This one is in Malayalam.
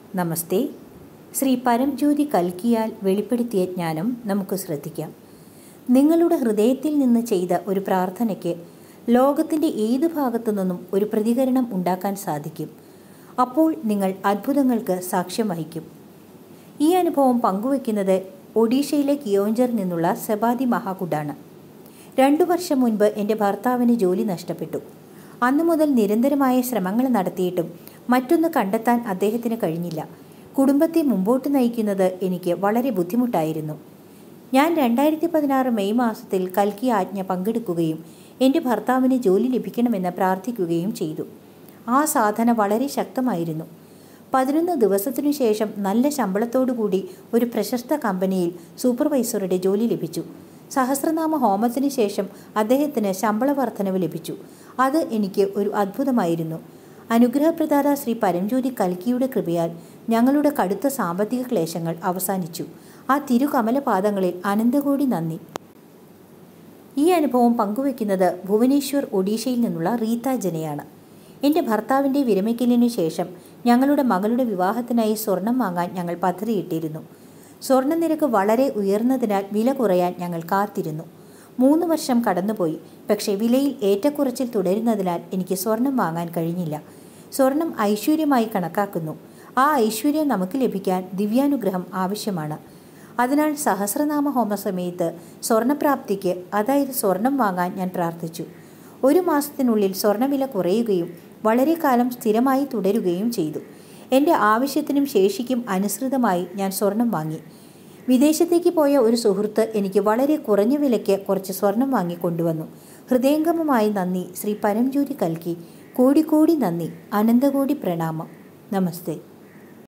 നമസ്തേ ശ്രീ പരംജ്യോതി കൽക്കിയാൽ വെളിപ്പെടുത്തിയ ജ്ഞാനം നമുക്ക് ശ്രദ്ധിക്കാം നിങ്ങളുടെ ഹൃദയത്തിൽ നിന്ന് ചെയ്ത ഒരു പ്രാർത്ഥനയ്ക്ക് ലോകത്തിൻ്റെ ഏത് ഭാഗത്തു നിന്നും ഒരു പ്രതികരണം ഉണ്ടാക്കാൻ സാധിക്കും അപ്പോൾ നിങ്ങൾ അത്ഭുതങ്ങൾക്ക് സാക്ഷ്യം വഹിക്കും ഈ അനുഭവം പങ്കുവയ്ക്കുന്നത് ഒഡീഷയിലെ കിയോഞ്ചർ നിന്നുള്ള സെബാദി മഹാകുഡാണ് രണ്ടു വർഷം മുൻപ് എൻ്റെ ഭർത്താവിന് ജോലി നഷ്ടപ്പെട്ടു അന്നു മുതൽ നിരന്തരമായ ശ്രമങ്ങൾ നടത്തിയിട്ടും മറ്റൊന്ന് കണ്ടെത്താൻ അദ്ദേഹത്തിന് കഴിഞ്ഞില്ല കുടുംബത്തെ മുമ്പോട്ട് നയിക്കുന്നത് എനിക്ക് വളരെ ബുദ്ധിമുട്ടായിരുന്നു ഞാൻ രണ്ടായിരത്തി പതിനാറ് മെയ് മാസത്തിൽ കൽക്കി ആജ്ഞ പങ്കെടുക്കുകയും എൻ്റെ ഭർത്താവിന് ജോലി ലഭിക്കണമെന്ന് പ്രാർത്ഥിക്കുകയും ചെയ്തു ആ സാധന വളരെ ശക്തമായിരുന്നു പതിനൊന്ന് ദിവസത്തിനു ശേഷം നല്ല ശമ്പളത്തോടുകൂടി ഒരു പ്രശസ്ത കമ്പനിയിൽ സൂപ്പർവൈസറുടെ ജോലി ലഭിച്ചു സഹസ്രനാമ ഹോമത്തിന് ശേഷം അദ്ദേഹത്തിന് ശമ്പള വർധനവ് ലഭിച്ചു അത് എനിക്ക് ഒരു അത്ഭുതമായിരുന്നു അനുഗ്രഹപ്രദാത ശ്രീ പരംജ്യോതി കൽക്കിയുടെ കൃപയാൽ ഞങ്ങളുടെ കടുത്ത സാമ്പത്തിക ക്ലേശങ്ങൾ അവസാനിച്ചു ആ തിരുകമലപാദങ്ങളിൽ അനന്തകോടി നന്ദി ഈ അനുഭവം പങ്കുവയ്ക്കുന്നത് ഭുവനേശ്വർ ഒഡീഷയിൽ നിന്നുള്ള റീത്ത ജനയാണ് എൻ്റെ ഭർത്താവിൻ്റെ വിരമിക്കലിനു ശേഷം ഞങ്ങളുടെ മകളുടെ വിവാഹത്തിനായി സ്വർണം വാങ്ങാൻ ഞങ്ങൾ പദ്ധതിയിട്ടിരുന്നു സ്വർണ്ണ നിരക്ക് വളരെ ഉയർന്നതിനാൽ വില കുറയാൻ ഞങ്ങൾ കാത്തിരുന്നു മൂന്ന് വർഷം കടന്നുപോയി പക്ഷേ വിലയിൽ ഏറ്റക്കുറച്ചിൽ തുടരുന്നതിനാൽ എനിക്ക് സ്വർണം വാങ്ങാൻ കഴിഞ്ഞില്ല സ്വർണം ഐശ്വര്യമായി കണക്കാക്കുന്നു ആ ഐശ്വര്യം നമുക്ക് ലഭിക്കാൻ ദിവ്യാനുഗ്രഹം ആവശ്യമാണ് അതിനാൽ സഹസ്രനാമ ഹോമ സമയത്ത് സ്വർണ്ണപ്രാപ്തിക്ക് അതായത് സ്വർണം വാങ്ങാൻ ഞാൻ പ്രാർത്ഥിച്ചു ഒരു മാസത്തിനുള്ളിൽ സ്വർണ്ണവില കുറയുകയും വളരെ കാലം സ്ഥിരമായി തുടരുകയും ചെയ്തു എൻ്റെ ആവശ്യത്തിനും ശേഷിക്കും അനുസൃതമായി ഞാൻ സ്വർണം വാങ്ങി വിദേശത്തേക്ക് പോയ ഒരു സുഹൃത്ത് എനിക്ക് വളരെ കുറഞ്ഞ വിലയ്ക്ക് കുറച്ച് സ്വർണം വാങ്ങി കൊണ്ടുവന്നു ഹൃദയംഗമമായി നന്ദി ശ്രീ പരംജ്യോതി കൽക്കി കോടി കോടി നന്ദി അനന്തകോടി പ്രണാമം നമസ്തേ